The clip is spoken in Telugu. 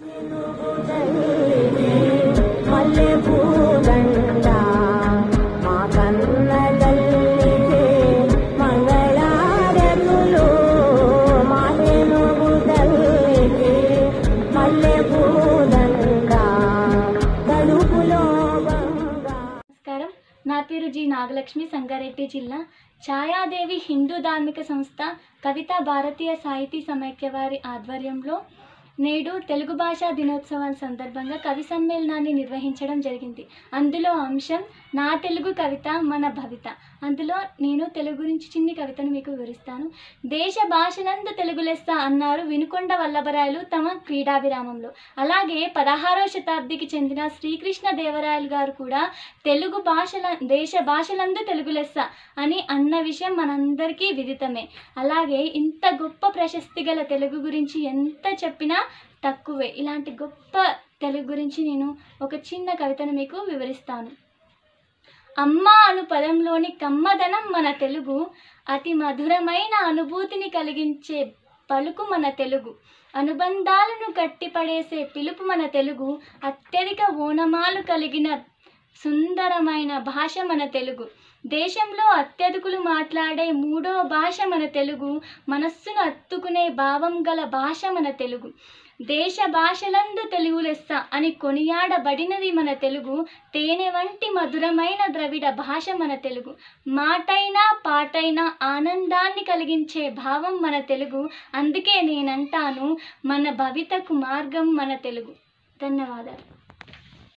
మల్లె పూదండ మా కన్న తల్లికి మంగళారతులు మా తెలుగు తల్లికి మల్లె పూదండ కడుపులో బంగా నమస్కారం నా పేరు జి నాగలక్ష్మి సంగారెడ్డి జిల్లా ఛాయాదేవి హిందూ ధార్మిక సంస్థ కవితా భారతీయ సాహితీ సమైక్య వారి ఆధ్వర్యంలో నేడు తెలుగు భాషా దినోత్సవం సందర్భంగా కవి సమ్మేళనాన్ని నిర్వహించడం జరిగింది అందులో అంశం నా తెలుగు కవిత మన భవిత అందులో నేను తెలుగు గురించి చిన్ని కవితను మీకు వివరిస్తాను దేశ భాషలందు తెలుగు లెస్స అన్నారు వినుకొండ వల్లభరాయలు తమ క్రీడా విరామంలో అలాగే పదహారవ శతాబ్దికి చెందిన శ్రీకృష్ణ దేవరాయలు గారు కూడా తెలుగు భాషల దేశ భాషలందు తెలుగు లెస్స అని అన్న విషయం మనందరికీ విదితమే అలాగే ఇంత గొప్ప ప్రశస్తి గల తెలుగు గురించి ఎంత చెప్పినా తక్కువే ఇలాంటి గొప్ప తెలుగు గురించి నేను ఒక చిన్న కవితను మీకు వివరిస్తాను అమ్మ అను పదంలోని కమ్మదనం మన తెలుగు అతి మధురమైన అనుభూతిని కలిగించే పలుకు మన తెలుగు అనుబంధాలను కట్టిపడేసే పిలుపు మన తెలుగు అత్యధిక ఓనమాలు కలిగిన సుందరమైన భాష మన తెలుగు దేశంలో అత్యధికులు మాట్లాడే మూడో భాష మన తెలుగు మనస్సును అత్తుకునే భావం గల భాష మన తెలుగు దేశ భాషలందు తెలుగు లెస్స అని కొనియాడబడినది మన తెలుగు తేనె వంటి మధురమైన ద్రవిడ భాష మన తెలుగు మాటైనా పాటైనా ఆనందాన్ని కలిగించే భావం మన తెలుగు అందుకే నేనంటాను మన భవితకు మార్గం మన తెలుగు ధన్యవాదాలు